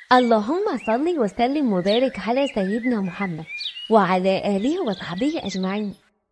اللهم صل وسلم وبارك على سيدنا محمد وعلى آله وصحبه أجمعين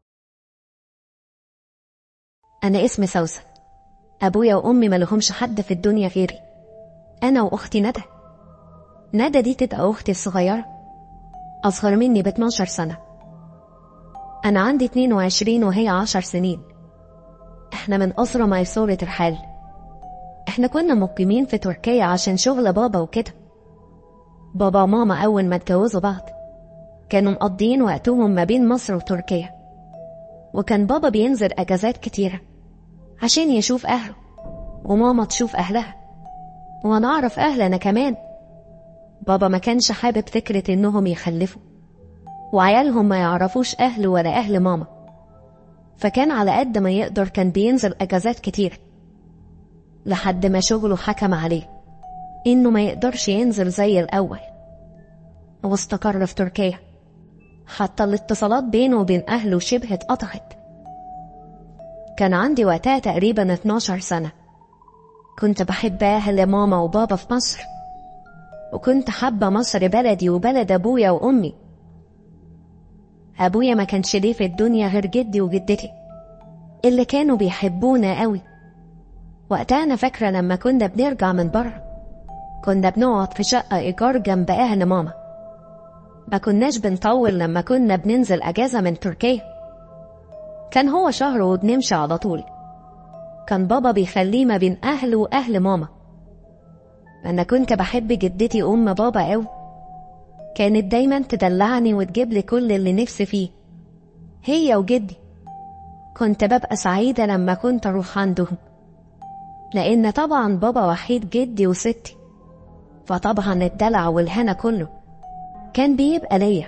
أنا اسمي سوسة أبويا وأمي ملهمش حد في الدنيا غيري أنا وأختي ندى ندى دي تبقى أختي الصغيرة أصغر مني ب 12 سنة أنا عندي 22 وهي 10 سنين إحنا من أسرة ميسورة الحال إحنا كنا مقيمين في تركيا عشان شغل بابا وكده بابا وماما أول ما اتجوزوا بعض كانوا مقضيين وقتهم ما بين مصر وتركيا وكان بابا بينزل أجازات كتيرة عشان يشوف أهله وماما تشوف أهلها وأنا أعرف أهلنا كمان بابا ما كانش حابب فكرة إنهم يخلفوا وعيالهم ما يعرفوش أهله ولا أهل ماما فكان على قد ما يقدر كان بينزل أجازات كتير لحد ما شغله حكم عليه إنه ما يقدرش ينزل زي الأول واستقر في تركيا حتى الاتصالات بينه وبين أهله شبه اتقطعت كان عندي وقتها تقريبا 12 سنة كنت بحب أهل ماما وبابا في مصر وكنت حابة مصر بلدي وبلد أبويا وأمي أبويا ما كانش ليه في الدنيا غير جدي وجدتي اللي كانوا بيحبونا قوي وقتها أنا فاكرة لما كنا بنرجع من بره كنا بنقعد في شقة إيجار جنب أهل ماما ما كناش بنطول لما كنا بننزل أجازة من تركيا كان هو شهر وبنمشي على طول كان بابا بيخليه ما بين أهله وأهل ماما أنا كنت بحب جدتي أم بابا أوي كانت دايما تدلعني وتجيب لي كل اللي نفسي فيه هي وجدي كنت ببقى سعيدة لما كنت أروح عندهم لأن طبعا بابا وحيد جدي وستي فطبعا الدلع والهنا كله كان بيبقى ليا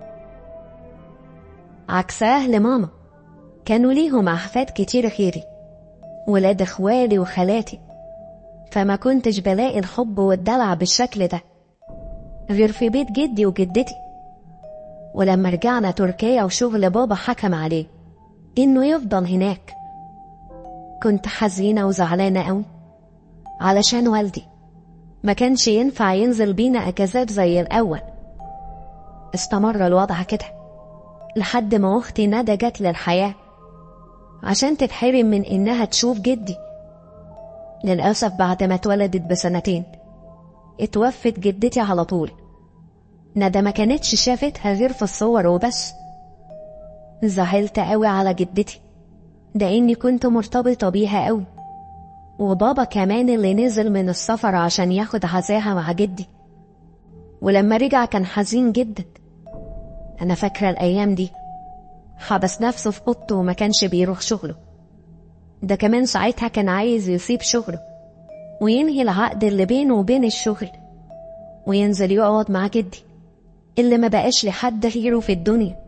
عكس أهل ماما كانوا ليهم أحفاد كتير غيري ولاد إخوالي وخالاتي فما كنتش بلاقي الحب والدلع بالشكل ده غير في بيت جدي وجدتي ولما رجعنا تركيا وشغل بابا حكم عليه إنه يفضل هناك كنت حزينة وزعلانة قوي علشان والدي ما كانش ينفع ينزل بينا أجازات زي الأول استمر الوضع كده لحد ما أختي ندى جت للحياة عشان تتحرم من إنها تشوف جدي للأسف بعد ما اتولدت بسنتين اتوفت جدتي على طول ندى ما كانتش شافتها غير في الصور وبس زعلت قوي على جدتي ده إني كنت مرتبطة بيها قوي وبابا كمان اللي نزل من السفر عشان ياخد عزاها مع جدي ولما رجع كان حزين جدا أنا فاكرة الأيام دي حبس نفسه في أوضته وما كانش بيروح شغله ده كمان ساعتها كان عايز يسيب شغله وينهي العقد اللي بينه وبين الشغل وينزل يقعد مع جدي اللي ما بقاش لحد غيره في الدنيا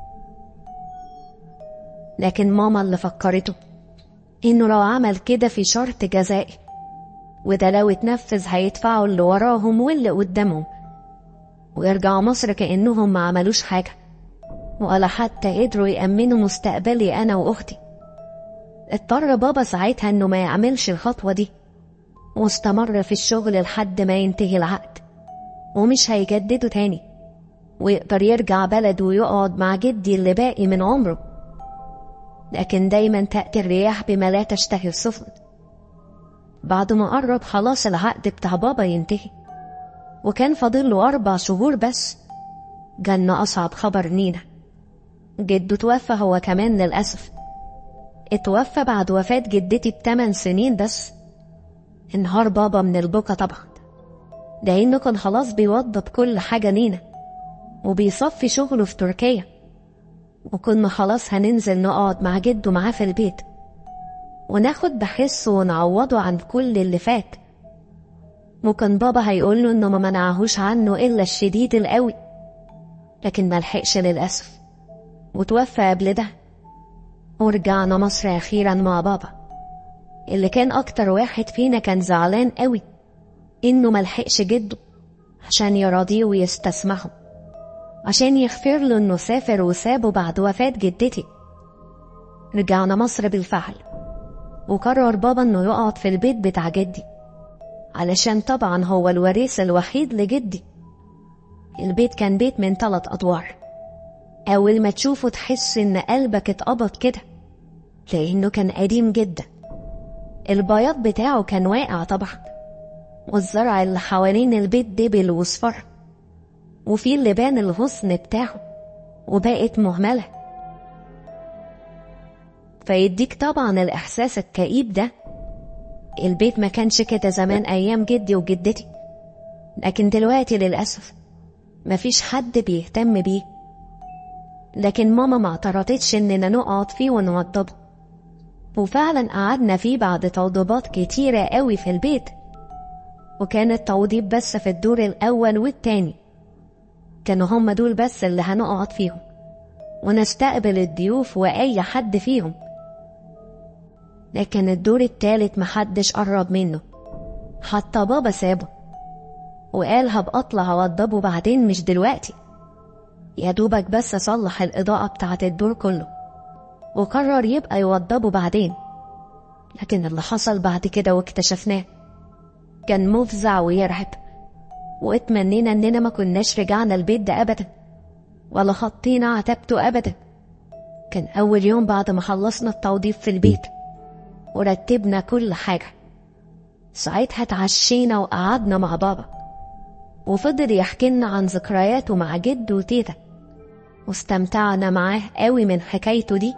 لكن ماما اللي فكرته إنه لو عمل كده في شرط جزائي وده لو اتنفذ هيدفعوا اللي وراهم واللي قدامهم ويرجعوا مصر كأنهم ما عملوش حاجة ولا حتى قدروا يأمنوا مستقبلي أنا وأختي اضطر بابا ساعتها إنه ما يعملش الخطوة دي واستمر في الشغل لحد ما ينتهي العقد ومش هيجدده تاني ويقدر يرجع بلده ويقعد مع جدي اللي باقي من عمره لكن دايما تأتي الرياح بما لا تشتهي السفن بعد ما قرب خلاص العقد بتاع بابا ينتهي وكان فاضل له أربع شهور بس جالنا أصعب خبر نينا جده توفى هو كمان للأسف اتوفى بعد وفاة جدتي بتمن سنين بس انهار بابا من البكا طبعا لأنه كان خلاص بيوضب كل حاجة نينا وبيصفي شغله في تركيا وكنا خلاص هننزل نقعد مع جده معاه في البيت وناخد بحسه ونعوضه عن كل اللي فات وكان بابا هيقوله انه ما منعهوش عنه الا الشديد القوي لكن ملحقش للأسف وتوفى قبل ده ورجعنا مصر أخيرا مع بابا اللي كان أكتر واحد فينا كان زعلان قوي إنه ملحقش جده عشان يراضيه ويستسمحه عشان يغفر له إنه سافر وسابه بعد وفاة جدتي رجعنا مصر بالفعل وقرر بابا إنه يقعد في البيت بتاع جدي علشان طبعا هو الوريث الوحيد لجدي البيت كان بيت من ثلاث أدوار أول ما تشوفه تحس إن قلبك اتقبض كده لأنه كان قديم جدا البياض بتاعه كان واقع طبعا والزرع اللي حوالين البيت دبل وصفر وفي اللبان الغصن بتاعه وبقت مهملة فيديك طبعا الإحساس الكئيب ده البيت ما كانش كده زمان أيام جدي وجدتي لكن دلوقتي للأسف مفيش حد بيهتم بيه لكن ماما ما اعترضتش إننا نقعد فيه ونوضبه وفعلا قعدنا فيه بعد توضيبات كتيرة قوي في البيت وكان التوضيب بس في الدور الأول والتاني كانوا هما دول بس اللي هنقعد فيهم ونستقبل الضيوف وأي حد فيهم لكن الدور التالت محدش قرب منه حتى بابا سابه وقال هبقى اطلع اوضبه بعدين مش دلوقتي يا دوبك بس اصلح الاضاءة بتاعة الدور كله وقرر يبقى يوضبه بعدين لكن اللي حصل بعد كده واكتشفناه كان مفزع ويرعب واتمنينا اننا ما كناش رجعنا البيت ده ابدا ولا خطينا عتبته ابدا كان اول يوم بعد ما خلصنا التوضيب في البيت ورتبنا كل حاجة ساعتها اتعشينا وقعدنا مع بابا وفضل يحكي لنا عن ذكرياته مع جده وتيتا واستمتعنا معاه قوي من حكايته دي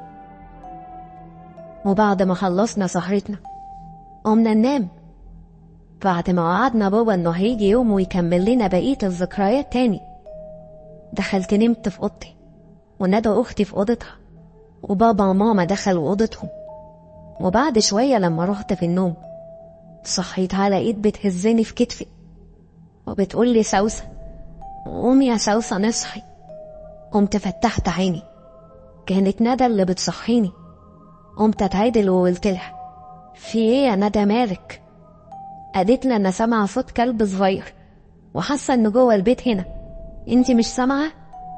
وبعد ما خلصنا سهرتنا قمنا ننام بعد ما وعدنا بابا انه هيجي يوم ويكمل لنا بقية الذكريات تاني دخلت نمت في اوضتي وندى اختي في اوضتها وبابا وماما دخلوا اوضتهم وبعد شوية لما رحت في النوم صحيت على ايد بتهزني في كتفي وبتقول لي سوسة قومي يا سوسة نصحي قمت فتحت عيني كانت ندى اللي بتصحيني قمت اتعدل وقلت لها في ايه يا ندى مالك قالت لي انا سامعه صوت كلب صغير وحاسه انه جوه البيت هنا انتي مش سامعه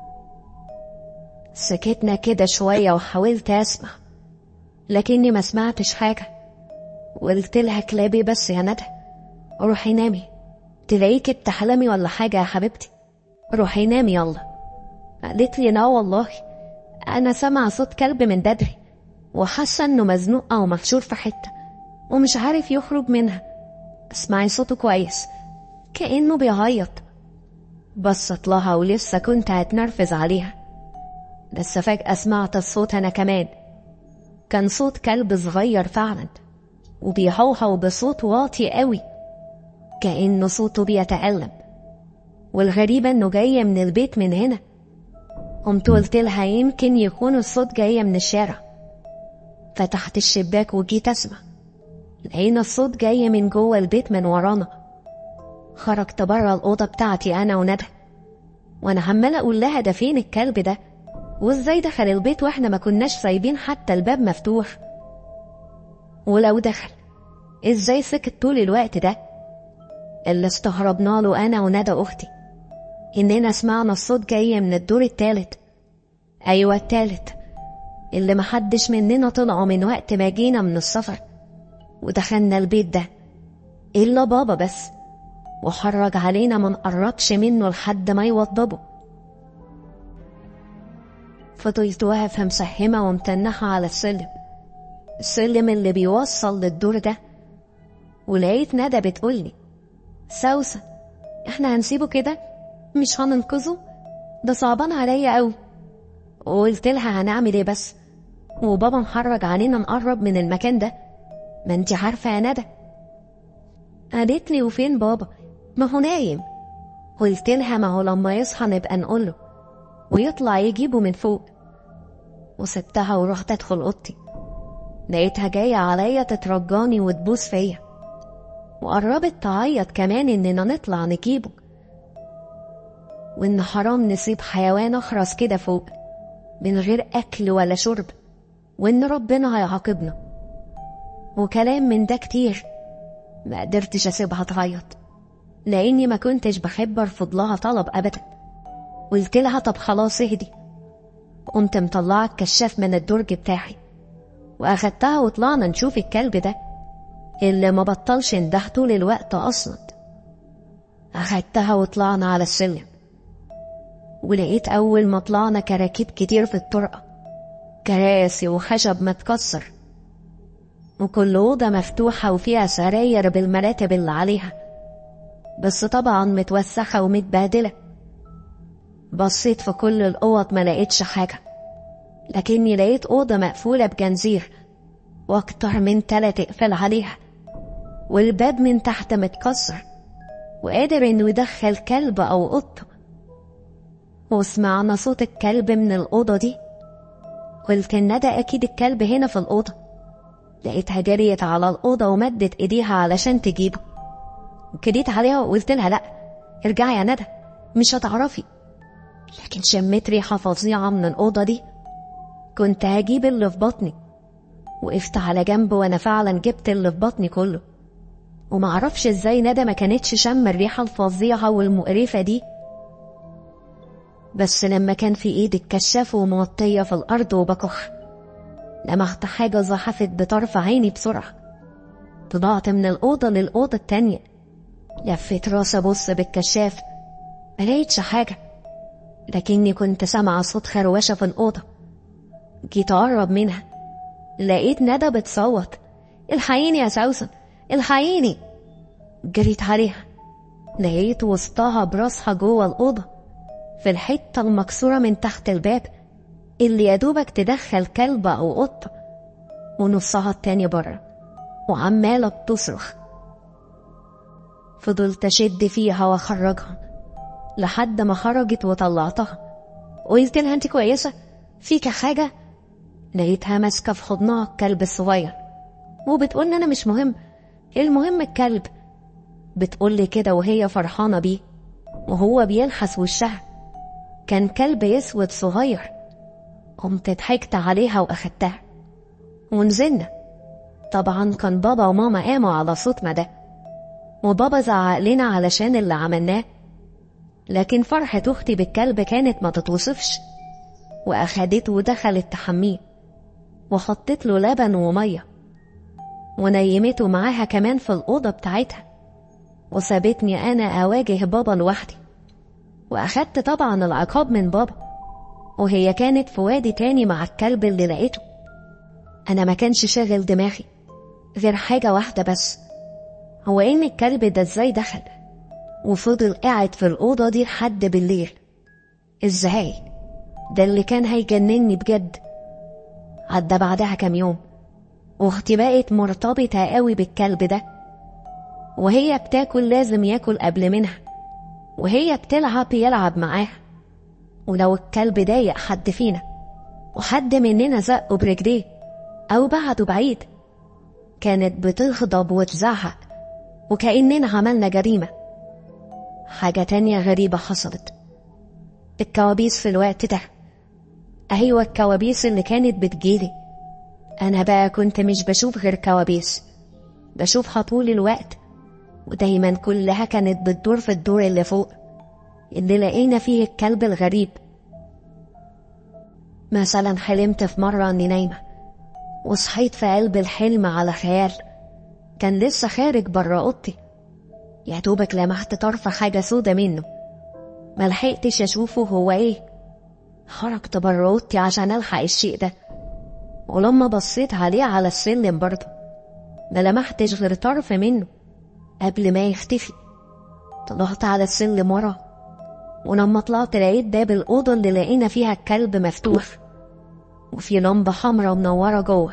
سكتنا كده شويه وحاولت اسمع لكني ما سمعتش حاجه وقلت لها كلابي بس يا ندى روحي نامي تلاقيكي بتحلمي ولا حاجه يا حبيبتي روحي نامي يلا قالت لي لا والله انا سامعه صوت كلب من بدري وحاسه انه مزنوق او محشور في حته ومش عارف يخرج منها اسمعي صوته كويس كأنه بيعيط بصت لها ولسه كنت هتنرفز عليها بس فجأة سمعت الصوت أنا كمان كان صوت كلب صغير فعلا وبيهوهو بصوت واطي قوي كأنه صوته بيتألم والغريب إنه جاي من البيت من هنا قمت قلت لها يمكن يكون الصوت جاي من الشارع فتحت الشباك وجيت أسمع لقينا الصوت جاي من جوه البيت من ورانا خرجت بره الأوضة بتاعتي أنا وندى وأنا عمالة أقول لها ده فين الكلب ده وإزاي دخل البيت وإحنا ما كناش سايبين حتى الباب مفتوح ولو دخل إزاي سكت طول الوقت ده اللي استغربنا له أنا وندى أختي إننا سمعنا الصوت جاي من الدور التالت أيوة التالت اللي محدش مننا طلعوا من وقت ما جينا من السفر ودخلنا البيت ده إلا بابا بس وحرج علينا ما نقربش منه لحد ما يوضبه فضلت واقفة مسحمة ومتنحة على السلم السلم اللي بيوصل للدور ده ولقيت ندى بتقولي سوسة احنا هنسيبه كده مش هننقذه ده صعبان عليا قوي وقلت لها هنعمل ايه بس وبابا محرج علينا نقرب من المكان ده ما انت عارفة يا ندى قالت لي وفين بابا ما هو نايم قلت لها ما هو لما يصحى نبقى نقوله ويطلع يجيبه من فوق وسبتها ورحت ادخل اوضتي لقيتها جاية عليا تترجاني وتبوس فيا وقربت تعيط كمان اننا نطلع نجيبه وان حرام نسيب حيوان اخرس كده فوق من غير اكل ولا شرب وان ربنا هيعاقبنا وكلام من ده كتير ما قدرتش اسيبها تعيط لاني ما كنتش بحب ارفض لها طلب ابدا قلت لها طب خلاص اهدي قمت مطلعة الكشاف من الدرج بتاعي واخدتها وطلعنا نشوف الكلب ده اللي ما بطلش انده طول الوقت أصلا أخدتها وطلعنا على السلم ولقيت أول ما طلعنا كراكيب كتير في الطرقة كراسي وخشب متكسر وكل أوضة مفتوحة وفيها سراير بالمراتب اللي عليها بس طبعا متوسخة ومتبهدلة بصيت في كل الأوض ما لقيتش حاجة لكني لقيت أوضة مقفولة بجنزير وأكتر من تلات اقفال عليها والباب من تحت متكسر وقادر إنه يدخل كلب أو قطة وسمعنا صوت الكلب من الأوضة دي قلت إن ده أكيد الكلب هنا في الأوضة لقيتها جريت على الأوضة ومدت إيديها علشان تجيبه كديت عليها وقلت لها لأ ارجعي يا ندى مش هتعرفي لكن شميت ريحة فظيعة من الأوضة دي كنت هجيب اللي في بطني وقفت على جنب وأنا فعلا جبت اللي في بطني كله ومعرفش ازاي ندى ما كانتش شم الريحة الفظيعة والمقرفة دي بس لما كان في ايدي الكشاف ومغطية في الأرض وبكح لمحت حاجة زحفت بطرف عيني بسرعة طلعت من الأوضة للأوضة التانية لفيت راسي أبص بالكشاف ملقيتش حاجة لكني كنت سامعة صوت خروشة في الأوضة جيت أقرب منها لقيت ندى بتصوت الحقيني يا سوسن الحقيني جريت عليها لقيت وسطها براسها جوه الأوضة في الحتة المكسورة من تحت الباب اللي يا دوبك تدخل كلب أو قطة ونصها التاني بره وعمالة بتصرخ فضلت أشد فيها وأخرجها لحد ما خرجت وطلعتها قلت لها انت كويسة فيك حاجة لقيتها ماسكة في حضنها الكلب الصغير وبتقول أنا مش مهم المهم الكلب بتقولي كده وهي فرحانة بيه وهو بيلحس وشها كان كلب اسود صغير قمت ضحكت عليها واخدتها ونزلنا طبعا كان بابا وماما قاموا على صوت ما ده وبابا زعق لنا علشان اللي عملناه لكن فرحة أختي بالكلب كانت ما تتوصفش وأخدته ودخلت تحميه وحطت له لبن ومية ونيمته معاها كمان في الأوضة بتاعتها وسابتني أنا أواجه بابا لوحدي وأخدت طبعا العقاب من بابا وهي كانت في وادي تاني مع الكلب اللي لقيته أنا ما كانش شاغل دماغي غير حاجة واحدة بس هو إن الكلب ده إزاي دخل وفضل قاعد في الأوضة دي لحد بالليل إزاي ده اللي كان هيجنني بجد عدى بعدها كام يوم واختي بقت مرتبطة قوي بالكلب ده وهي بتاكل لازم ياكل قبل منها وهي بتلعب يلعب معاها ولو الكلب ضايق حد فينا وحد مننا زقه برجليه أو بعده بعيد كانت بتغضب وتزعق وكأننا عملنا جريمة حاجة تانية غريبة حصلت الكوابيس في الوقت ده أيوة الكوابيس اللي كانت بتجيلي أنا بقى كنت مش بشوف غير كوابيس بشوفها طول الوقت ودايما كلها كانت بتدور في الدور اللي فوق اللي لقينا فيه الكلب الغريب مثلا حلمت في مرة أني نايمة وصحيت في قلب الحلم على خيال كان لسه خارج برا أوضتي يا دوبك لمحت طرف حاجة سودة منه ملحقتش أشوفه هو إيه خرجت برا أوضتي عشان ألحق الشيء ده ولما بصيت عليه على السلم برضه ما لمحتش غير طرف منه قبل ما يختفي طلعت على السلم ورا ولما طلعت لقيت باب الأوضة اللي لقينا فيها الكلب مفتوح وفي لمبة حمرا منورة جوه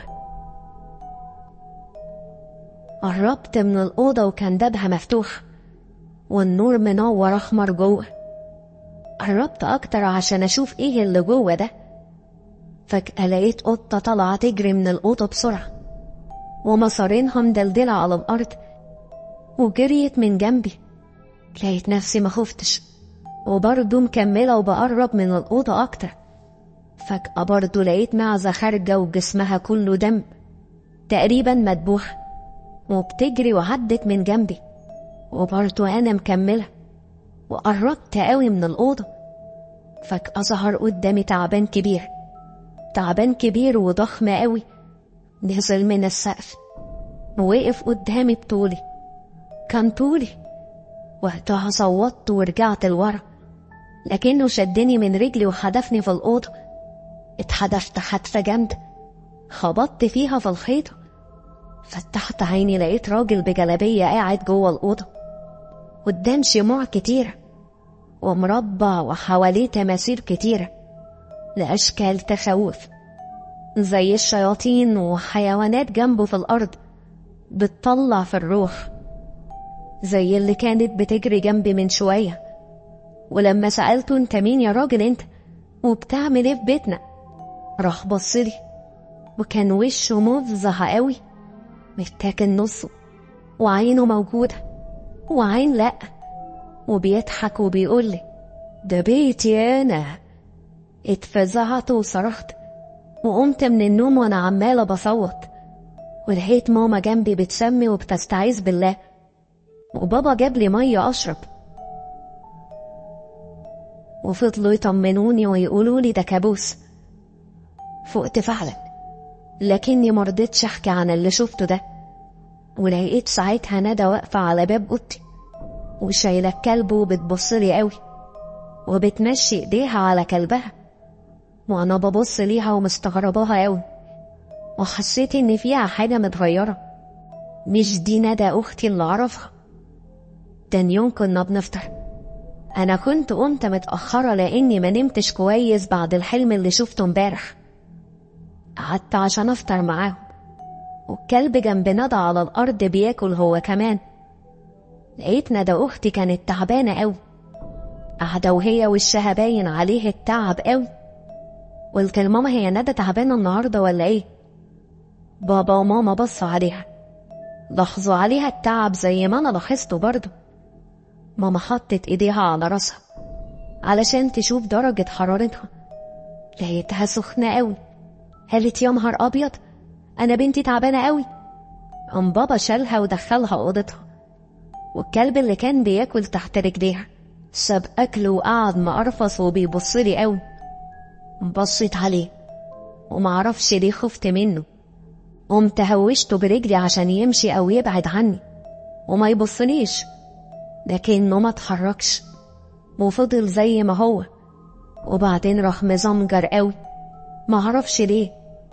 قربت من الأوضة وكان بابها مفتوح والنور منور أحمر جوه قربت أكتر عشان أشوف إيه اللي جوه ده فجأة لقيت قطة طالعة تجري من الأوضة بسرعة ومصارينها مدلدلة على الأرض وجريت من جنبي لقيت نفسي ما خفتش وبرضه مكملة وبقرب من الأوضة أكتر فجأة برضه لقيت معزة خارجة وجسمها كله دم تقريبا مدبوح وبتجري وعدت من جنبي وبرضه أنا مكملة وقربت قوي من الأوضة فجأة ظهر قدامي تعبان كبير تعبان كبير وضخم قوي نزل من السقف ووقف قدامي بطولي كان طولي وقتها صوتت ورجعت لورا لكنه شدني من رجلي وحدفني في الأوضة اتحدفت حدفة جامدة خبطت فيها في الحيطة فتحت عيني لقيت راجل بجلابية قاعد جوه الأوضة قدام شموع كتيرة ومربع وحواليه تماثيل كتيرة لأشكال تخوف زي الشياطين وحيوانات جنبه في الأرض بتطلع في الروح زي اللي كانت بتجري جنبي من شوية ولما سألته انت مين يا راجل انت وبتعمل ايه في بيتنا راح بصلي وكان وشه مفزع قوي متاكل نصه وعينه موجودة وعين لأ وبيضحك وبيقول لي ده بيتي أنا اتفزعت وصرخت وقمت من النوم وأنا عمالة بصوت ولقيت ماما جنبي بتسمي وبتستعيذ بالله وبابا جاب لي مية أشرب وفضلوا يطمنوني ويقولوا لي ده كابوس فقت فعلا لكني مرضتش احكي عن اللي شفته ده ولقيت ساعتها ندى واقفة على باب أوضتي وشايلة الكلب وبتبصلي قوي وبتمشي ايديها على كلبها وانا ببص ليها ومستغرباها قوي وحسيت ان فيها حاجة متغيرة مش دي ندى اختي اللي اعرفها تاني يوم كنا بنفطر انا كنت قمت متأخرة لاني ما نمتش كويس بعد الحلم اللي شفته امبارح قعدت عشان افطر معاهم والكلب جنب ندى على الارض بياكل هو كمان لقيت ندى اختي كانت تعبانة قوي قاعدة وهي وشها باين عليه التعب قوي قلت لماما هي ندى تعبانة النهاردة ولا ايه بابا وماما بصوا عليها لاحظوا عليها التعب زي ما انا لاحظته برضه ماما حطت ايديها على راسها علشان تشوف درجة حرارتها لقيتها سخنة قوي قالت يا نهار ابيض انا بنتي تعبانة قوي قام بابا شالها ودخلها اوضتها والكلب اللي كان بياكل تحت رجليها ساب أكله وقعد مقرفص وبيبصلي قوي بصيت عليه ومعرفش ليه خفت منه قمت هوشته برجلي عشان يمشي أو يبعد عني وما يبصليش لكنه ما اتحركش وفضل زي ما هو وبعدين راح مزمجر قوي معرفش ليه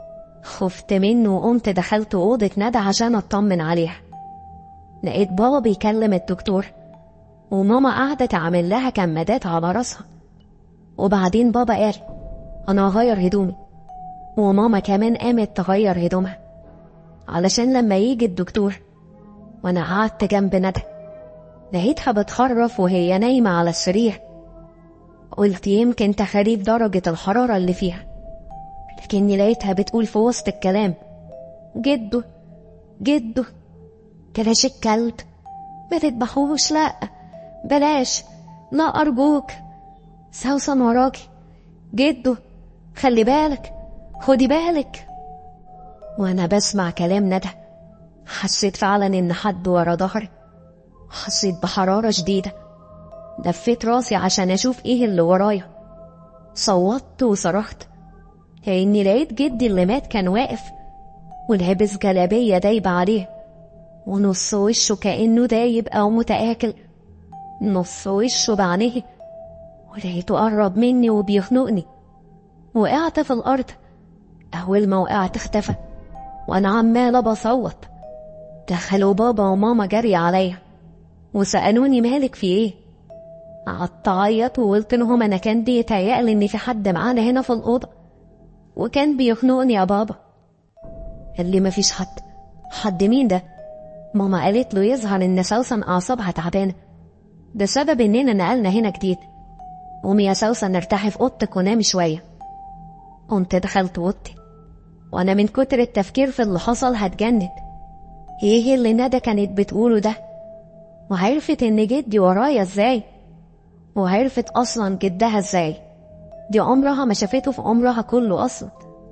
خفت منه وقمت دخلت أوضة ندى عشان أطمن عليها لقيت بابا بيكلم الدكتور وماما قاعدة تعمل لها كمادات على راسها وبعدين بابا قال أنا هغير هدومي وماما كمان قامت تغير هدومها علشان لما يجي الدكتور وأنا قعدت جنب ندى لقيتها بتخرف وهي نايمة على السرير قلت يمكن تخريف درجة الحرارة اللي فيها لكني لقيتها بتقول في وسط الكلام جده جده كلاش الكلب ما تذبحوش لا بلاش لا أرجوك سوسن وراكي جده خلي بالك خدي بالك وأنا بسمع كلام ندى حسيت فعلا إن حد ورا ظهري حسيت بحرارة شديدة لفيت راسي عشان أشوف إيه اللي ورايا صوتت وصرخت كأني لقيت جدي اللي مات كان واقف ولابس جلابية دايبة عليه ونص وشه كأنه دايب أو متآكل نص وشه بعينيه ولقيته قرب مني وبيخنقني وقعت في الأرض أول ما وقعت اختفى وأنا عمالة بصوت دخلوا بابا وماما جري عليا وسألوني مالك في ايه قعدت أعيط وقلت لهم أنا كان بيتهيألي إن في حد معانا هنا في الأوضة وكان بيخنقني يا بابا قال لي مفيش حد حد مين ده ماما قالت له يظهر إن سوسن أعصابها تعبانة ده سبب إننا نقلنا هنا جديد قومي يا سوسن ارتاحي في أوضتك ونامي شوية قمت دخلت أوضتي وأنا من كتر التفكير في اللي حصل هتجنن إيه اللي ندى كانت بتقوله ده وعرفت إن جدي ورايا إزاي وعرفت أصلا جدها إزاي دي عمرها ما شافته في عمرها كله أصلا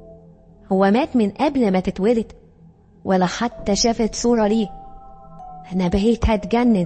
هو مات من قبل ما تتولد ولا حتى شافت صورة ليه أنا بقيت هتجنن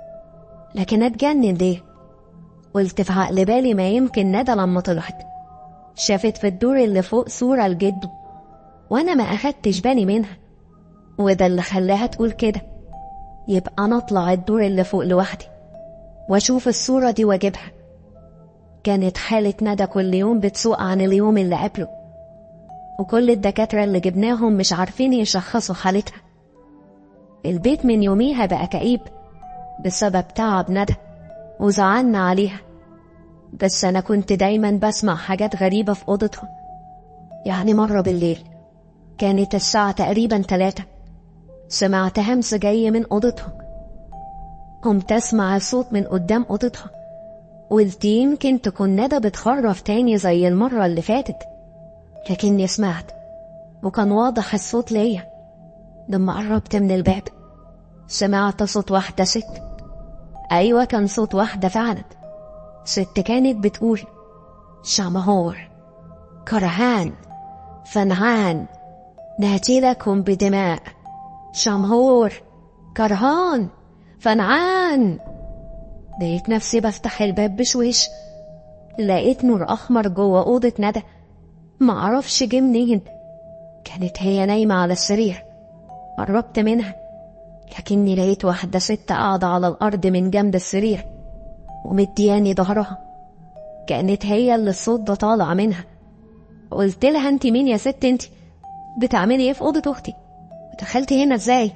لكن أتجنن ليه قلت في عقل بالي ما يمكن ندى لما طلعت شافت في الدور اللي فوق صورة لجده وأنا ما أخدتش بالي منها وده اللي خلاها تقول كده يبقى أنا أطلع الدور اللي فوق لوحدي وأشوف الصورة دي وأجيبها كانت حالة ندى كل يوم بتسوء عن اليوم اللي قبله وكل الدكاترة اللي جبناهم مش عارفين يشخصوا حالتها البيت من يوميها بقى كئيب بسبب تعب ندى وزعلنا عليها بس أنا كنت دايما بسمع حاجات غريبة في أوضتها يعني مرة بالليل كانت الساعة تقريبا تلاتة سمعت همس جاي من أوضتها قمت أسمع صوت من قدام أوضتها قلت يمكن تكون ندى بتخرف تاني زي المرة اللي فاتت لكني سمعت وكان واضح الصوت ليا لما قربت من الباب سمعت صوت واحدة ست أيوة كان صوت واحدة فعلا ست كانت بتقول شمهور كرهان فنعان ناتي لكم بدماء شمهور كرهان فنعان لقيت نفسي بفتح الباب بشويش لقيت نور أحمر جوه أوضة ندى معرفش جه منين كانت هي نايمة على السرير قربت منها لكني لقيت واحدة ست قاعدة على الأرض من جنب السرير ومدياني ظهرها كانت هي اللي الصوت ده طالع منها قلت لها انت مين يا ست انت بتعملي ايه في اوضه اختي ودخلتي هنا ازاي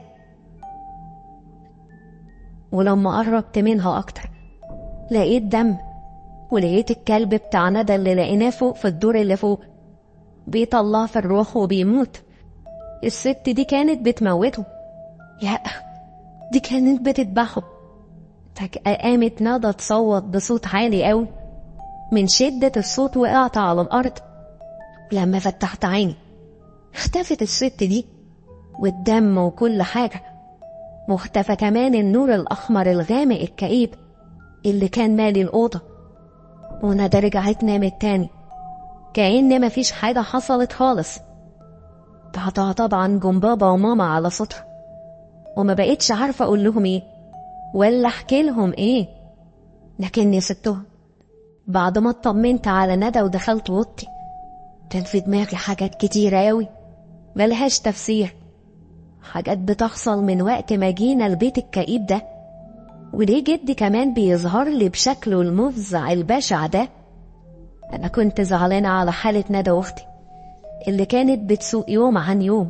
ولما قربت منها اكتر لقيت دم ولقيت الكلب بتاع ندى اللي لقيناه فوق في الدور اللي فوق بيطلع في الروح وبيموت الست دي كانت بتموته يا دي كانت بتذبحه فجأة قامت ندى تصوت بصوت عالي قوي من شدة الصوت وقعت على الأرض لما فتحت عيني اختفت الست دي والدم وكل حاجة واختفى كمان النور الأحمر الغامق الكئيب اللي كان مالي الأوضة وندى رجعت نامت تاني كأن مفيش حاجة حصلت خالص بعدها طبعا جم بابا وماما على صوتها وما بقيتش عارفة أقول لهم إيه ولا أحكي لهم إيه لكني سبتهم بعد ما اطمنت على ندى ودخلت اوضتي كان في دماغي حاجات كتيرة أوي ملهاش تفسير حاجات بتحصل من وقت ما جينا البيت الكئيب ده وليه جدي كمان بيظهر لي بشكله المفزع البشع ده أنا كنت زعلانة على حالة ندى وأختي اللي كانت بتسوق يوم عن يوم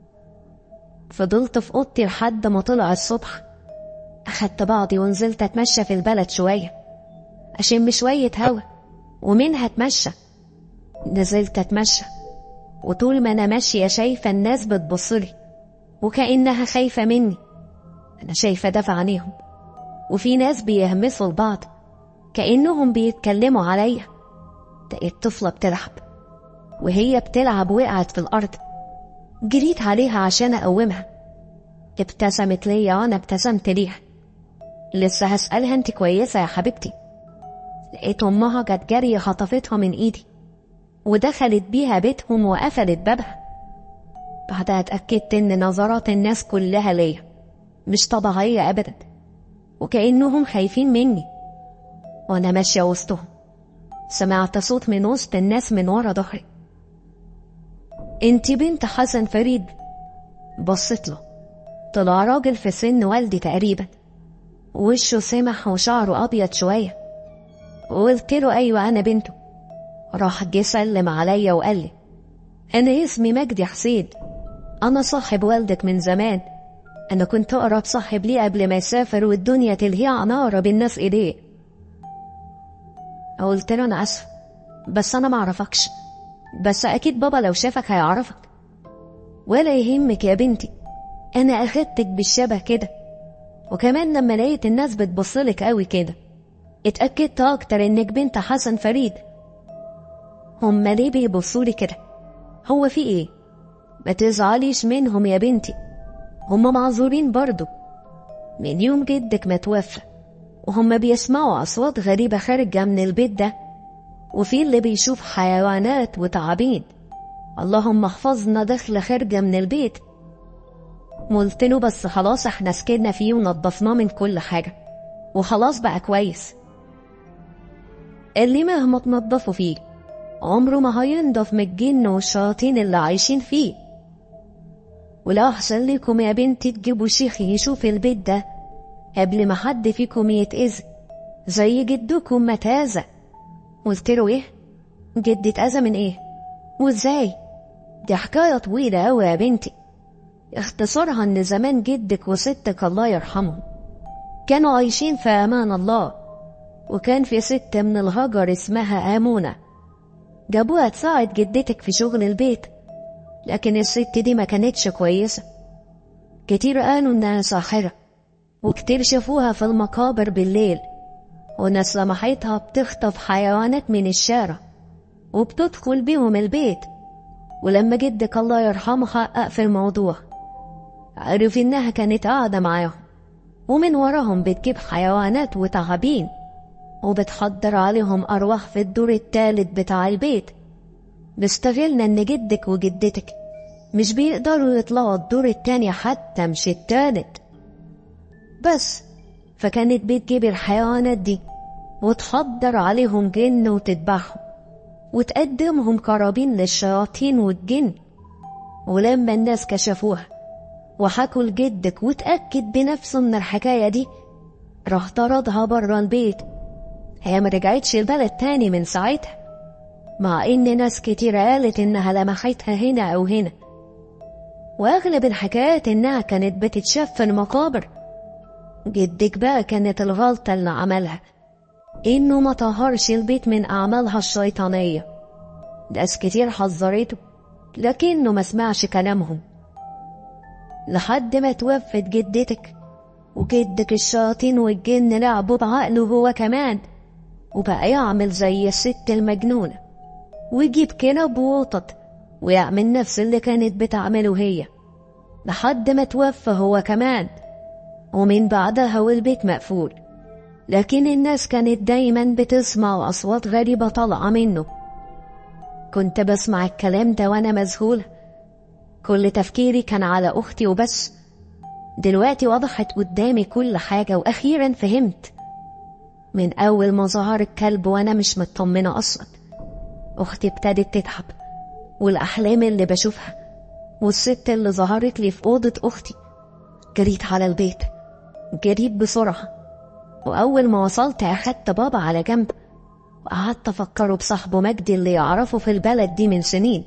فضلت في أوضتي لحد ما طلع الصبح أخدت بعضي ونزلت أتمشى في البلد شوية أشم شوية هوا ومنها أتمشى نزلت أتمشى وطول ما أنا ماشية شايفة الناس بتبصلي وكأنها خايفة مني أنا شايفة ده في عينيهم وفي ناس بيهمسوا لبعض كأنهم بيتكلموا عليا لقيت طفلة بتلعب وهي بتلعب وقعت في الأرض جريت عليها عشان أقومها ابتسمت ليا وأنا ابتسمت ليها لسه هسألها انت كويسة يا حبيبتي لقيت أمها جت جري خطفتها من إيدي ودخلت بيها بيتهم وقفلت بابها بعدها اتأكدت إن نظرات الناس كلها ليا مش طبيعية أبدا وكأنهم خايفين مني وأنا ماشية وسطهم سمعت صوت من وسط الناس من ورا ظهري انتي بنت حسن فريد بصيت له طلع راجل في سن والدي تقريبا وشه سمح وشعره أبيض شوية وقلت له أيوة أنا بنته راح جه سلم عليا وقال لي أنا اسمي مجدي حسين أنا صاحب والدك من زمان أنا كنت أقرب صاحب ليه قبل ما يسافر والدنيا تلهيه عن أقرب الناس إيديه قلت له أنا آسفة بس أنا معرفكش بس أكيد بابا لو شافك هيعرفك ولا يهمك يا بنتي أنا أخدتك بالشبه كده وكمان لما لقيت الناس بتبصلك قوي كده اتأكدت أكتر إنك بنت حسن فريد هما ليه بيبصولي كده هو في إيه ما تزعليش منهم يا بنتي هما معذورين برضو من يوم جدك ما توفى وهما بيسمعوا أصوات غريبة خارجة من البيت ده وفي اللي بيشوف حيوانات وتعابين اللهم احفظنا داخلة خارجة من البيت قلت له بس خلاص احنا سكننا فيه ونضفناه من كل حاجة وخلاص بقى كويس اللي مهما تنضفوا فيه عمره ما هينضف من الجن والشياطين اللي عايشين فيه ولو أحسن لكم يا بنتي تجيبوا شيخ يشوف البيت ده قبل ما حد فيكم يتأذي زي جدكم ما تأذى قلت له إيه؟ جدي اتأذى من إيه؟ وإزاي؟ دي حكاية طويلة أوي يا بنتي اختصارها إن زمان جدك وستك الله يرحمهم كانوا عايشين في أمان الله وكان في ست من الهجر اسمها آمونة جابوها تساعد جدتك في شغل البيت لكن الست دي ما كانتش كويسة كتير قالوا إنها ساحرة وكتير شافوها في المقابر بالليل وناس لمحتها بتخطف حيوانات من الشارع وبتدخل بيهم البيت ولما جدك الله يرحمه حقق في الموضوع عرف إنها كانت قاعدة معاهم ومن وراهم بتجيب حيوانات وتعابين وبتحضر عليهم أرواح في الدور التالت بتاع البيت بيستغلنا إن جدك وجدتك مش بيقدروا يطلعوا الدور التاني حتى مش التالت بس فكانت بتجيب الحيوانات دي وتحضر عليهم جن وتذبحهم وتقدمهم قرابين للشياطين والجن ولما الناس كشفوها وحكوا لجدك وتأكد بنفسه من الحكاية دي راح طردها برا البيت هي ما رجعتش البلد تاني من ساعتها مع إن ناس كتير قالت إنها لمحتها هنا أو هنا وأغلب الحكايات إنها كانت بتتشاف في المقابر جدك بقى كانت الغلطة اللي عملها إنه ما طهرش البيت من أعمالها الشيطانية ناس كتير حذرته لكنه ما سمعش كلامهم لحد ما توفت جدتك وجدك الشياطين والجن لعبوا بعقله هو كمان وبقى يعمل زي الست المجنونة ويجيب كلاب وقطط ويعمل نفس اللي كانت بتعمله هي لحد ما توفى هو كمان ومن بعدها والبيت مقفول لكن الناس كانت دايما بتسمع أصوات غريبة طالعة منه كنت بسمع الكلام ده وأنا مذهولة كل تفكيري كان على أختي وبس دلوقتي وضحت قدامي كل حاجة وأخيرا فهمت من أول ما ظهر الكلب وأنا مش مطمنة أصلا أختي ابتدت تتعب والأحلام اللي بشوفها والست اللي ظهرت لي في أوضة أختي جريت على البيت جريت بسرعة وأول ما وصلت أخدت بابا على جنب وقعدت أفكره بصاحبه مجدي اللي يعرفه في البلد دي من سنين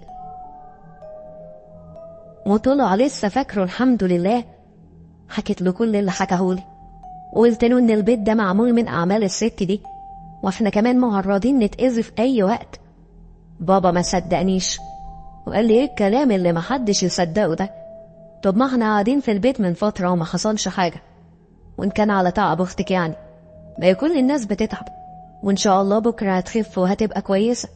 وطلع لسه فاكره الحمد لله حكيت له كل اللي حكاهولي وقلت له إن البيت ده معمول من أعمال الست دي وإحنا كمان معرضين نتأذي في أي وقت بابا ما صدقنيش وقال لي إيه الكلام اللي محدش يصدقه ده طب ما احنا قاعدين في البيت من فترة وما حصلش حاجة وإن كان على تعب أختك يعني ما هي كل الناس بتتعب وإن شاء الله بكرة هتخف وهتبقى كويسة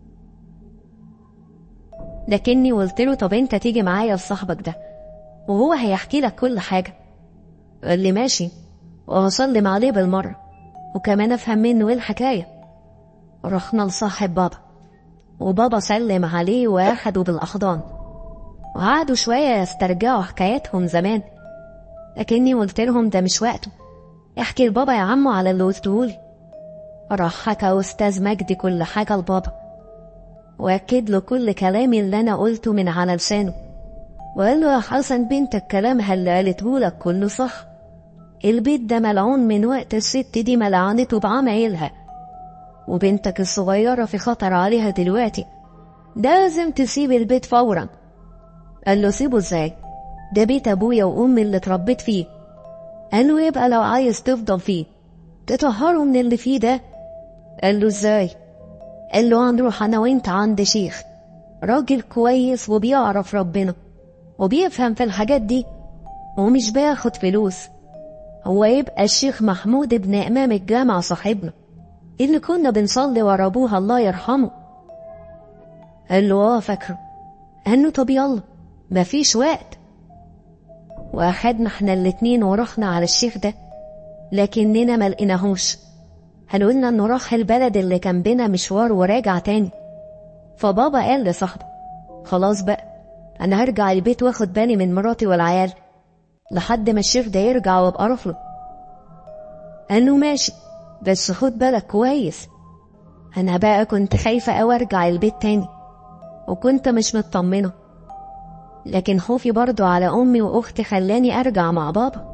لكني قلت له طب أنت تيجي معايا لصاحبك ده وهو هيحكي لك كل حاجة قال لي ماشي وهسلم عليه بالمرة وكمان أفهم منه إيه الحكاية رحنا لصاحب بابا وبابا سلم عليه وأخده بالأحضان وقعدوا شوية يسترجعوا حكاياتهم زمان لكني قلت لهم ده مش وقته احكي لبابا يا عمو على اللي قلتهولي راح حكى أستاذ مجدي كل حاجة لبابا وأكد له كل كلامي اللي أنا قلته من على لسانه وقال له يا حسن بنتك كلامها اللي قالتهولك كله صح البيت ده ملعون من وقت الست دي ملعنته بعمايلها وبنتك الصغيرة في خطر عليها دلوقتي لازم تسيب البيت فورا قال له سيبه ازاي ده بيت ابويا وامي اللي اتربيت فيه قال له يبقى لو عايز تفضل فيه تطهره من اللي فيه ده قال له ازاي قال له هنروح انا وانت عند شيخ راجل كويس وبيعرف ربنا وبيفهم في الحاجات دي ومش بياخد فلوس هو يبقى الشيخ محمود ابن امام الجامع صاحبنا اللي كنا بنصلي ورا ابوها الله يرحمه قال له اه فاكره قال له طب يلا مفيش وقت واخدنا احنا الاتنين ورحنا على الشيخ ده لكننا ما لقيناهوش هنقولنا انه راح البلد اللي كان بينا مشوار وراجع تاني فبابا قال لصاحبه خلاص بقى انا هرجع البيت واخد بالي من مراتي والعيال لحد ما الشيخ ده يرجع وابقى اروح له قال له ماشي بس خد بالك كويس انا بقى كنت خايفة اوي ارجع البيت تاني وكنت مش مطمنة لكن خوفي برضو على أمي وأختي خلاني أرجع مع بابا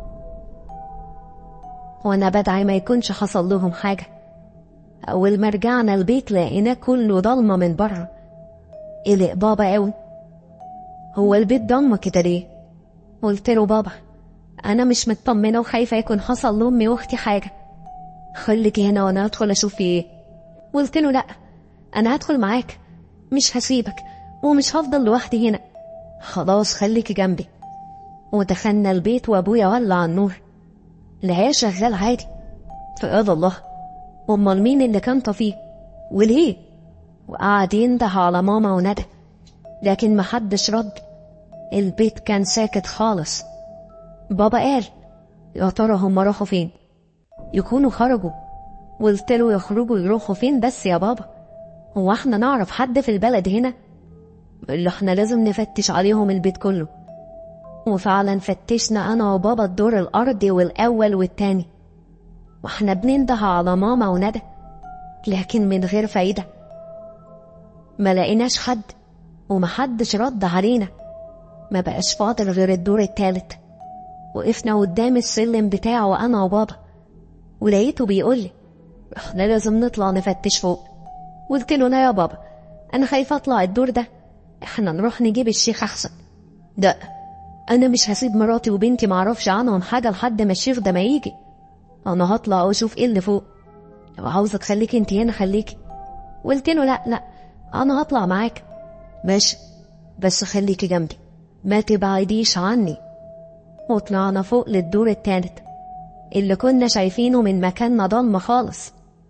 وأنا بدعي ما يكونش حصل لهم حاجة أول ما رجعنا البيت لقيناه كله ضلمة من بره قلق بابا قوي هو البيت ضلمة كده ليه؟ قلت له بابا أنا مش مطمنة وخايفة يكون حصل لأمي وأختي حاجة خليكي هنا وأنا أدخل أشوف في إيه قلت له لأ أنا هدخل معاك مش هسيبك ومش هفضل لوحدي هنا خلاص خليكي جنبي ودخلنا البيت وأبويا ولع النور لقاه شغال عادي فقال الله أمال مين اللي كان طفيه وليه وقعد ينده على ماما وندى لكن محدش رد البيت كان ساكت خالص بابا قال يا ترى هم راحوا فين يكونوا خرجوا قلت له يخرجوا يروحوا فين بس يا بابا هو احنا نعرف حد في البلد هنا اللي احنا لازم نفتش عليهم البيت كله وفعلا فتشنا انا وبابا الدور الارضي والاول والتاني واحنا بننده على ماما وندى لكن من غير فايده ما لقيناش حد ومحدش رد علينا ما بقاش فاضل غير الدور التالت وقفنا قدام السلم بتاعه انا وبابا ولقيته بيقولي احنا لازم نطلع نفتش فوق قلت له لا يا بابا انا خايفه اطلع الدور ده احنا نروح نجيب الشيخ احسن ده انا مش هسيب مراتي وبنتي معرفش عنهم حاجه لحد ما الشيخ ده ما يجي انا هطلع واشوف ايه اللي فوق لو عاوزك خليكي انت هنا خليكي قلت له لا لا انا هطلع معاك ماشي بس خليكي جنبي ما تبعديش عني وطلعنا فوق للدور التالت اللي كنا شايفينه من مكاننا ضلمة خالص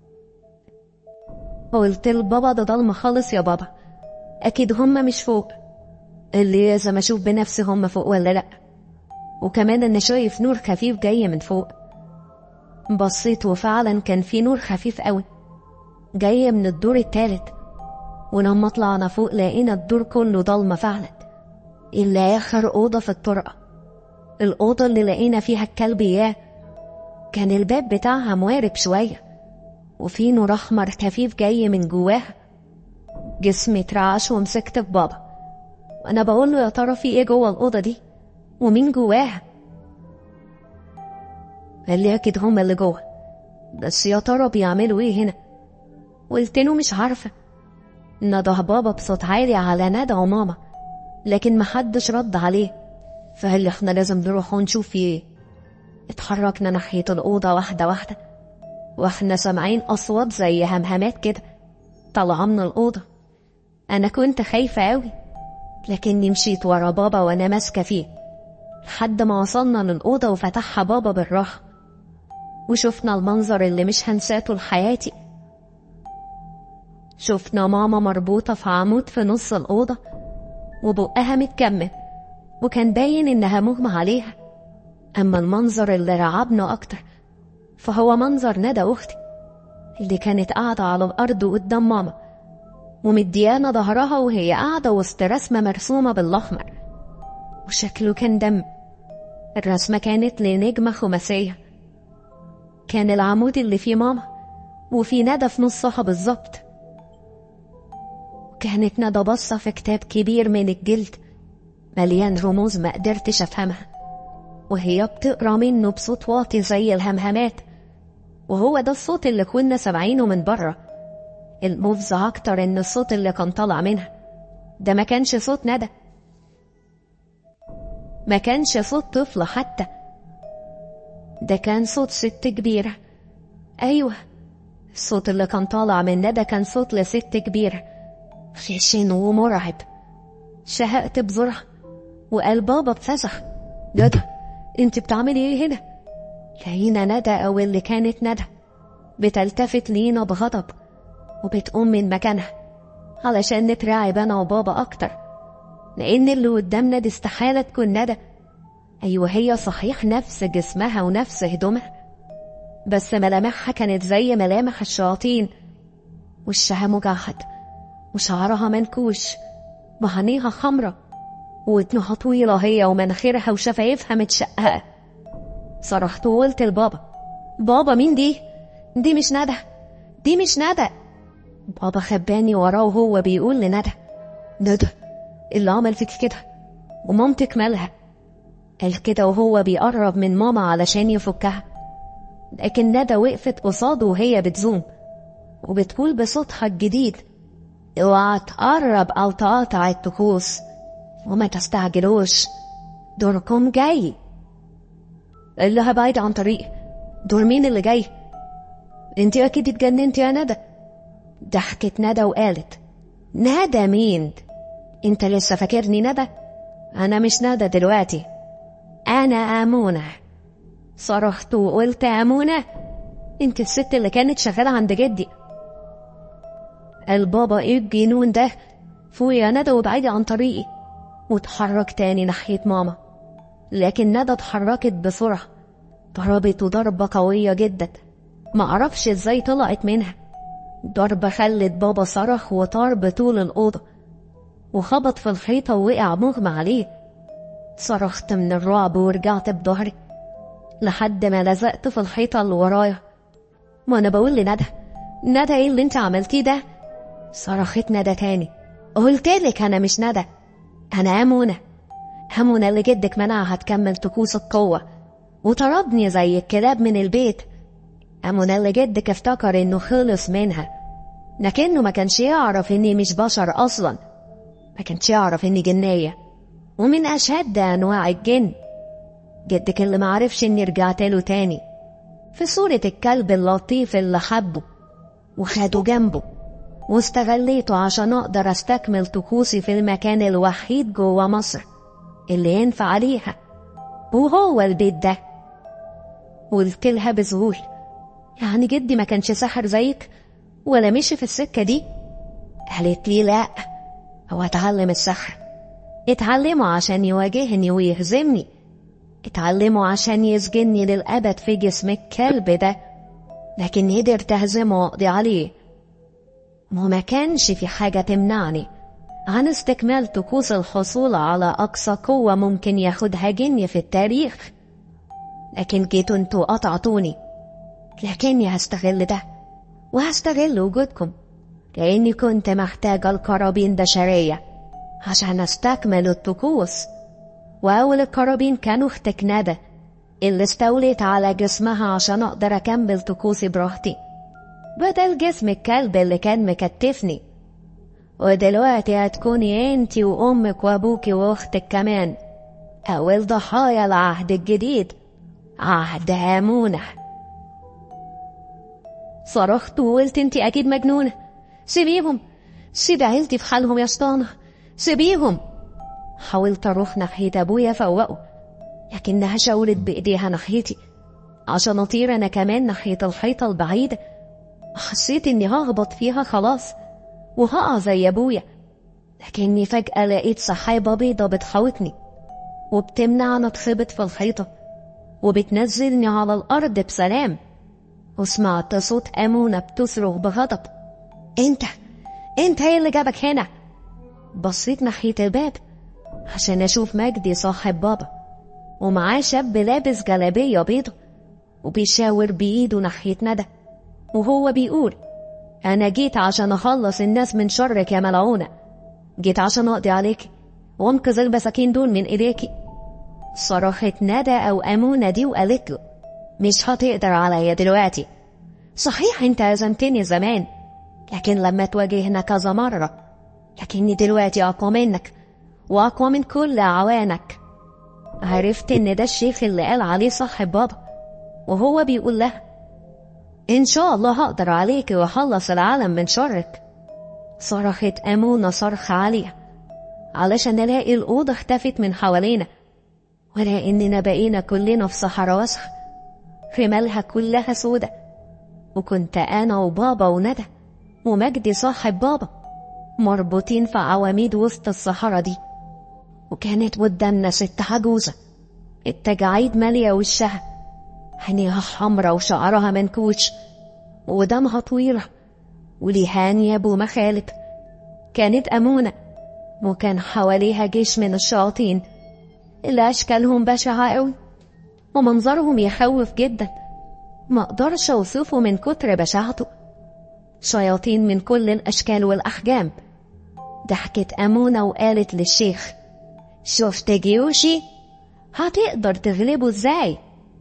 قلت لبابا ده ضلمة خالص يا بابا أكيد هما مش فوق اللي لازم أشوف بنفسي هما فوق ولا لأ وكمان أنا شايف نور خفيف جاي من فوق بصيت وفعلا كان في نور خفيف قوي جاي من الدور التالت ولما طلعنا فوق لقينا الدور كله ضلمة فعلا إلا آخر أوضة في الطرقة الأوضة اللي لقينا فيها الكلب إياه كان الباب بتاعها موارب شوية وفي نور أحمر خفيف جاي من جواها جسمي اترعش ومسكت في بابا وأنا بقول له يا ترى في إيه جوه الأوضة دي ومين جواها قال لي أكيد هما اللي جوه بس يا ترى بيعملوا إيه هنا قلت له مش عارفة نده بابا بصوت عالي على ندى وماما لكن محدش رد عليه فقال لي احنا لازم نروح ونشوف في ايه اتحركنا ناحية الأوضة واحدة واحدة واحنا سامعين أصوات زي همهمات كده طالعة من الأوضة أنا كنت خايفة أوي لكني مشيت ورا بابا وأنا ماسكة فيه لحد ما وصلنا للأوضة وفتحها بابا بالراحة وشفنا المنظر اللي مش هنساه طول حياتي شفنا ماما مربوطة في عمود في نص الأوضة وبقها متكمل وكان باين إنها مغمى عليها أما المنظر اللي رعبنا أكتر فهو منظر ندى أختي اللي كانت قاعدة على الأرض قدام ماما ومديانا ظهرها وهي قاعدة وسط رسمة مرسومة بالأحمر وشكله كان دم الرسمة كانت لنجمة خماسية كان العمود اللي فيه ماما وفي ندى في نصها بالظبط كانت ندى باصة في كتاب كبير من الجلد مليان رموز ما قدرتش أفهمها وهي بتقرا منه بصوت واطي زي الهمهمات وهو ده الصوت اللي كنا سامعينه من بره المفزع أكتر إن الصوت اللي كان طالع منها ده ما كانش صوت ندى ما كانش صوت طفل حتى ده كان صوت ست كبيرة أيوة الصوت اللي كان طالع من ندى كان صوت لست كبيرة خشن ومرعب شهقت بسرعة وقال بابا اتفزع ندى انت بتعملي ايه هنا لقينا ندى او اللي كانت ندى بتلتفت لينا بغضب وبتقوم من مكانها علشان نترعب انا وبابا اكتر لان اللي قدامنا دي استحاله تكون ندى ايوه هي صحيح نفس جسمها ونفس هدومها بس ملامحها كانت زي ملامح الشياطين وشها مجعد وشعرها منكوش وعينيها خمرة ودنها طويلة هي ومناخيرها وشفايفها متشققة صرخت وقلت لبابا بابا مين دي؟ دي مش ندى دي مش ندى بابا خباني وراه وهو بيقول لندى ندى اللي عمل فيك كده ومامتك مالها قال كده وهو بيقرب من ماما علشان يفكها لكن ندى وقفت قصاده وهي بتزوم وبتقول بصوتها الجديد اوعى تقرب او تقاطع الطقوس وما تستعجلوش دوركم جاي قال لها بعيد عن طريقي دور مين اللي جاي انت اكيد اتجننت يا ندى ضحكت ندى وقالت ندى مين انت لسه فاكرني ندى انا مش ندى دلوقتي انا امونه صرخت وقلت امونه انت الست اللي كانت شغاله عند جدي قال بابا ايه الجنون ده فوق يا ندى وابعدي عن طريقي واتحرك تاني ناحية ماما لكن ندى اتحركت بسرعة ضربته ضربة قوية جدا ما اعرفش ازاي طلعت منها ضربة خلت بابا صرخ وطار بطول الأوضة وخبط في الحيطة ووقع مغمى عليه صرخت من الرعب ورجعت بظهري لحد ما لزقت في الحيطة اللي ورايا ما أنا بقول لندى ندى ايه اللي انت عملتيه ده صرخت ندى تاني قلتلك أنا مش ندى أنا أمونة أمونة اللي جدك منعها تكمل طقوس القوة وطردني زي الكلاب من البيت أمونة اللي جدك افتكر إنه خلص منها لكنه ما كانش يعرف إني مش بشر أصلا ما كانش يعرف إني جنية ومن أشد أنواع الجن جدك اللي معرفش إني رجعت له تاني في صورة الكلب اللطيف اللي حبه وخده جنبه واستغليته عشان أقدر أستكمل طقوسي في المكان الوحيد جوا مصر اللي ينفع عليها وهو البيت ده قلت لها بذهول يعني جدي ما كانش ساحر زيك ولا مشي في السكة دي قالت لي لا هو اتعلم السحر اتعلمه عشان يواجهني ويهزمني اتعلمه عشان يسجني للأبد في جسم الكلب ده لكن قدرت أهزمه وأقضي عليه وما كانش في حاجة تمنعني عن استكمال طقوس الحصول على أقصى قوة ممكن ياخدها جني في التاريخ لكن جيتوا انتوا قطعتوني لكني هستغل ده وهستغل وجودكم لأني كنت محتاجة القرابين بشرية عشان أستكمل الطقوس وأول القرابين كانوا اختك ندى اللي استوليت على جسمها عشان أقدر أكمل طقوسي براحتي بدل جسم الكلب اللي كان مكتفني ودلوقتي هتكوني انتي وأمك وأبوكي وأختك كمان أول ضحايا العهد الجديد عهد آمونة صرخت وقلت انتي أكيد مجنونة سيبيهم سيب عيلتي في حالهم يا شطانة سيبيهم حاولت أروح ناحية أبويا فوقه لكنها شاورت بإيديها ناحيتي عشان أطير أنا كمان ناحية الحيطة البعيدة حسيت إني ههبط فيها خلاص وهقع زي أبويا لكني فجأة لقيت سحابة بيضة بتحوطني وبتمنع أنا اتخبط في الحيطة وبتنزلني على الأرض بسلام وسمعت صوت أمونة بتصرخ بغضب أنت أنت ايه اللي جابك هنا بصيت ناحية الباب عشان أشوف مجدي صاحب بابا ومعاه شاب لابس جلابية بيضة وبيشاور بإيده ناحية ندى وهو بيقول أنا جيت عشان أخلص الناس من شرك يا ملعونة جيت عشان أقضي عليك وأنقذ المساكين دول من إيديكي صرخت ندى أو أمونة دي وقالت له مش هتقدر عليا دلوقتي صحيح انت أذنتني زمان لكن لما تواجهنا كذا مرة لكني دلوقتي أقوى منك وأقوى من كل أعوانك عرفت إن ده الشيخ اللي قال عليه صاحب بابا وهو بيقول لها إن شاء الله هقدر عليك وأخلص العالم من شرك صرخت أمونة صرخة عالية علشان ألاقي الأوضة اختفت من حوالينا ولأننا بقينا كلنا في صحراء وسخ رمالها كلها سودة وكنت أنا وبابا وندى ومجدي صاحب بابا مربوطين في عواميد وسط الصحراء دي وكانت قدامنا ست عجوزة التجاعيد مالية وشها عينيها حمرا وشعرها منكوش ودمها طويلة وليها أنياب ومخالب كانت أمونة وكان حواليها جيش من الشياطين اللي أشكالهم بشعة أوي ومنظرهم يخوف جدا ما أقدرش أوصفه من كتر بشاعته شياطين من كل الأشكال والأحجام ضحكت أمونة وقالت للشيخ شفت جيوشي هتقدر تغلبه ازاي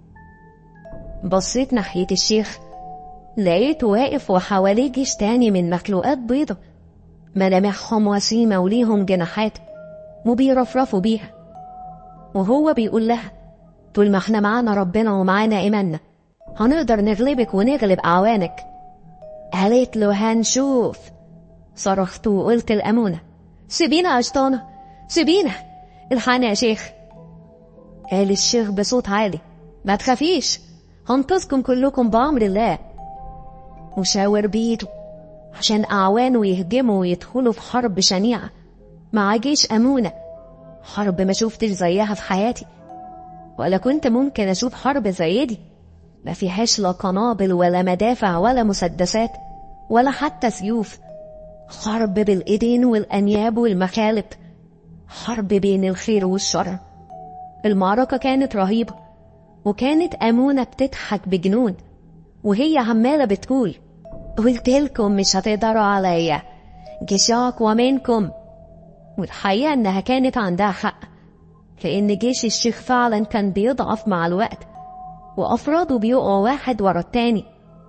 بصيت ناحية الشيخ لقيته واقف وحواليه جيش تاني من مخلوقات بيضة ملامحهم وسيمة وليهم جناحات وبيرفرفوا بيها وهو بيقول لها طول ما احنا معانا ربنا ومعانا إيماننا هنقدر نغلبك ونغلب أعوانك قالت له هنشوف صرخت وقلت الأمونة سيبينا يا شطانة سيبينا الحقنا يا شيخ قال الشيخ بصوت عالي ما تخافيش هنقذكم كلكم بأمر الله وشاور بيده عشان أعوانه يهجموا ويدخلوا في حرب شنيعة مع جيش أمونة حرب ما شفتش زيها في حياتي ولا كنت ممكن أشوف حرب زي دي ما فيهاش لا قنابل ولا مدافع ولا مسدسات ولا حتى سيوف حرب بالإيدين والأنياب والمخالب حرب بين الخير والشر المعركة كانت رهيبة وكانت أمونة بتضحك بجنون وهي عمالة بتقول قلت لكم مش هتقدروا عليا جيشك ومنكم والحقيقة إنها كانت عندها حق لأن جيش الشيخ فعلا كان بيضعف مع الوقت وأفراده بيقعوا واحد ورا التاني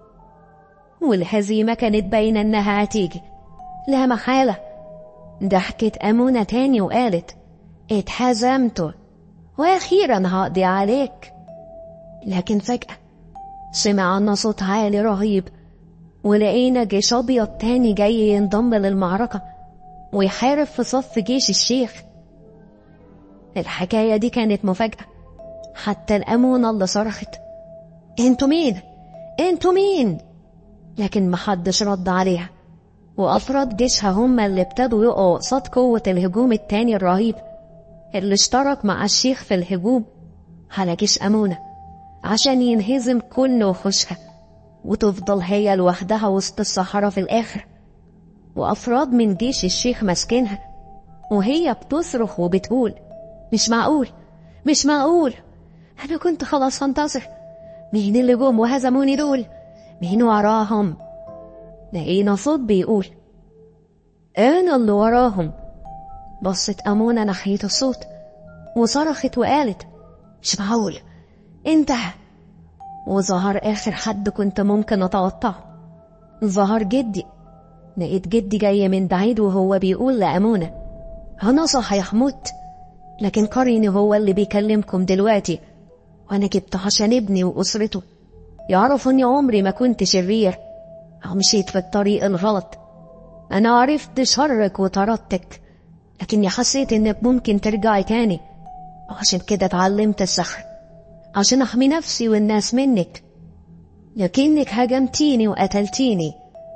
والهزيمة كانت باينة إنها هتيجي لا محالة ضحكت أمونة تاني وقالت اتهزمت وأخيرا هقضي عليك لكن فجأة سمعنا صوت عالي رهيب ولقينا جيش أبيض تاني جاي ينضم للمعركة ويحارب في صف جيش الشيخ الحكاية دي كانت مفاجأة حتى الأمونة اللي صرخت انتوا مين؟ انتوا مين؟ لكن محدش رد عليها وأفراد جيشها هما اللي ابتدوا يقعوا قصاد قوة الهجوم التاني الرهيب اللي اشترك مع الشيخ في الهجوم على جيش أمونة عشان ينهزم كل وحوشها وتفضل هي لوحدها وسط الصحراء في الآخر وأفراد من جيش الشيخ ماسكينها وهي بتصرخ وبتقول مش معقول مش معقول أنا كنت خلاص هنتصر مين اللي جم وهزموني دول مين وراهم لقينا صوت بيقول أنا اللي وراهم بصت أمونة ناحية الصوت وصرخت وقالت مش معقول انت وظهر آخر حد كنت ممكن أتوقعه ظهر جدي لقيت جدي جاي من بعيد وهو بيقول لأمونة أنا صحيح مت لكن قريني هو اللي بيكلمكم دلوقتي وأنا جبته عشان ابني وأسرته يعرفوا إني عمري ما كنت شرير أو مشيت في الطريق الغلط أنا عرفت شرك وطردتك لكني حسيت إنك ممكن ترجعي تاني وعشان كده اتعلمت السحر عشان أحمي نفسي والناس منك لكنك هاجمتيني وقتلتيني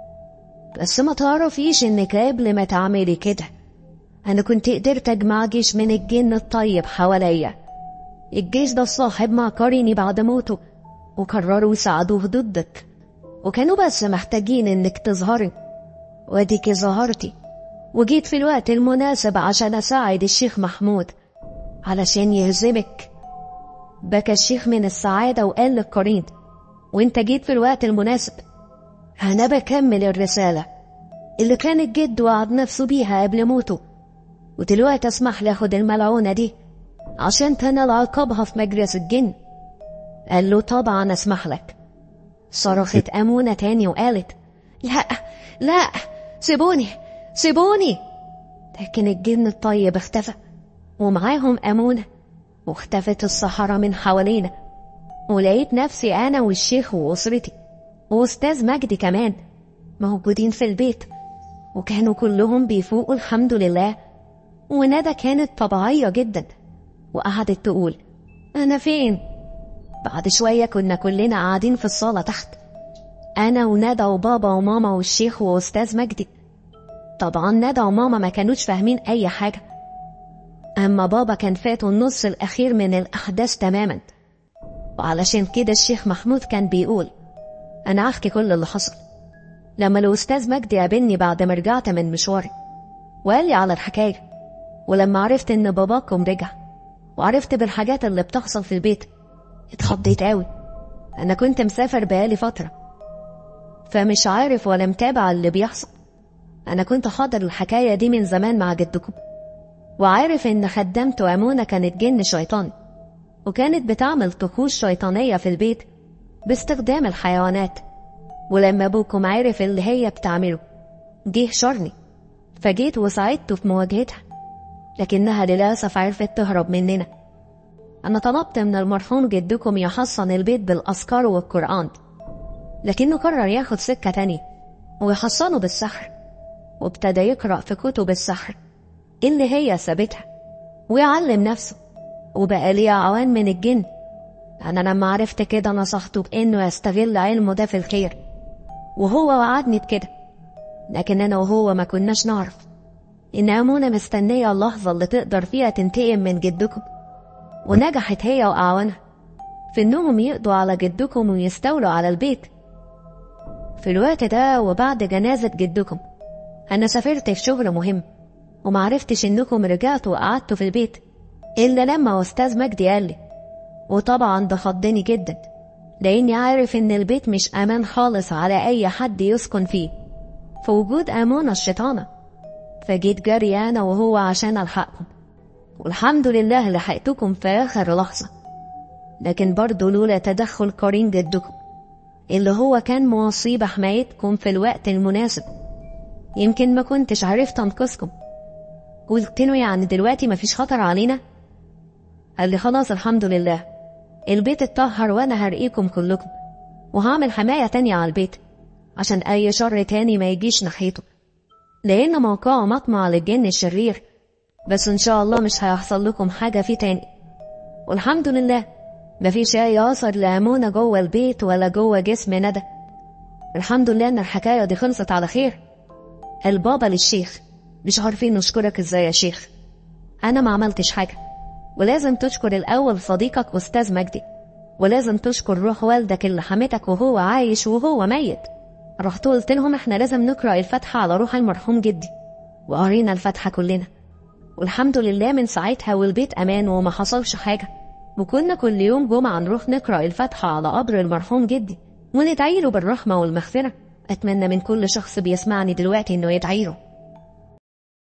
بس ما تعرفيش إنك قبل ما تعملي كده أنا كنت قدرت أجمع جيش من الجن الطيب حواليا الجيش ده صاحب مع قريني بعد موته وقرروا يساعدوه ضدك وكانوا بس محتاجين إنك تظهري واديكي ظهرتي وجيت في الوقت المناسب عشان أساعد الشيخ محمود علشان يهزمك بكى الشيخ من السعادة وقال للقرين وانت جيت في الوقت المناسب أنا بكمل الرسالة اللي كان الجد وعد نفسه بيها قبل موته ودلوقتي اسمح لي اخد الملعونة دي عشان تنال عقابها في مجلس الجن قال له طبعا اسمح لك صرخت أمونة تاني وقالت لا لا سيبوني سيبوني لكن الجن الطيب اختفى ومعاهم أمونة واختفت الصحراء من حوالينا ولقيت نفسي أنا والشيخ وأسرتي وأستاذ مجدي كمان موجودين في البيت وكانوا كلهم بيفوقوا الحمد لله وندى كانت طبيعية جدا وقعدت تقول أنا فين؟ بعد شوية كنا كلنا قاعدين في الصالة تحت أنا وندى وبابا وماما والشيخ وأستاذ مجدي طبعا ندى وماما ما كانوش فاهمين أي حاجة أما بابا كان فاته النص الأخير من الأحداث تماما وعلشان كده الشيخ محمود كان بيقول أنا أحكي كل اللي حصل لما الأستاذ مجدي قابلني بعد ما رجعت من مشواري وقال لي على الحكاية ولما عرفت إن باباكم رجع وعرفت بالحاجات اللي بتحصل في البيت اتخضيت قوي أنا كنت مسافر بقالي فترة فمش عارف ولا متابع اللي بيحصل أنا كنت حاضر الحكاية دي من زمان مع جدكم وعارف إن خدامته أمونة كانت جن شيطان وكانت بتعمل طقوس شيطانية في البيت باستخدام الحيوانات ولما أبوكم عرف اللي هي بتعمله جه شرني فجيت وساعدته في مواجهتها لكنها للأسف عرفت تهرب مننا أنا طلبت من المرحوم جدكم يحصن البيت بالأذكار والقرآن لكنه قرر ياخد سكة تانية ويحصنه بالسحر وابتدى يقرأ في كتب السحر اللي هي سابتها ويعلم نفسه وبقى ليه عوان من الجن أنا لما عرفت كده نصحته بإنه يستغل علمه ده في الخير وهو وعدني بكده لكن أنا وهو ما كناش نعرف إن أمونة مستنية اللحظة اللي تقدر فيها تنتقم من جدكم ونجحت هي وأعوانها في إنهم يقضوا على جدكم ويستولوا على البيت في الوقت ده وبعد جنازة جدكم أنا سافرت في شغل مهم ومعرفتش إنكم رجعتوا وقعدتوا في البيت إلا لما أستاذ مجدي قال لي وطبعا ده خضني جدا لأني عارف إن البيت مش أمان خالص على أي حد يسكن فيه في وجود أمونة الشيطانة فجيت جري أنا وهو عشان ألحقكم والحمد لله لحقتكم في آخر لحظة لكن برضه لولا تدخل قرين جدكم اللي هو كان موصي بحمايتكم في الوقت المناسب يمكن ما كنتش عرفت أنقذكم قلت له يعني دلوقتي مفيش خطر علينا قال لي خلاص الحمد لله البيت اتطهر وانا هرقيكم كلكم وهعمل حماية تانية على البيت عشان أي شر تاني ما يجيش ناحيته لأن موقعه مطمع للجن الشرير بس إن شاء الله مش هيحصل لكم حاجة فيه تاني والحمد لله مفيش أي أثر لأمونة جوه البيت ولا جوه جسم ندى الحمد لله إن الحكاية دي خلصت على خير البابا للشيخ مش عارفين نشكرك ازاي يا شيخ أنا ما عملتش حاجة ولازم تشكر الأول صديقك أستاذ مجدي ولازم تشكر روح والدك اللي حمتك وهو عايش وهو ميت رحت قلت لهم احنا لازم نقرأ الفاتحة على روح المرحوم جدي وقرينا الفاتحة كلنا والحمد لله من ساعتها والبيت أمان وما حصلش حاجة وكنا كل يوم جمعة نروح نقرأ الفاتحة على قبر المرحوم جدي وندعي له بالرحمة والمغفرة أتمنى من كل شخص بيسمعني دلوقتي إنه يدعي له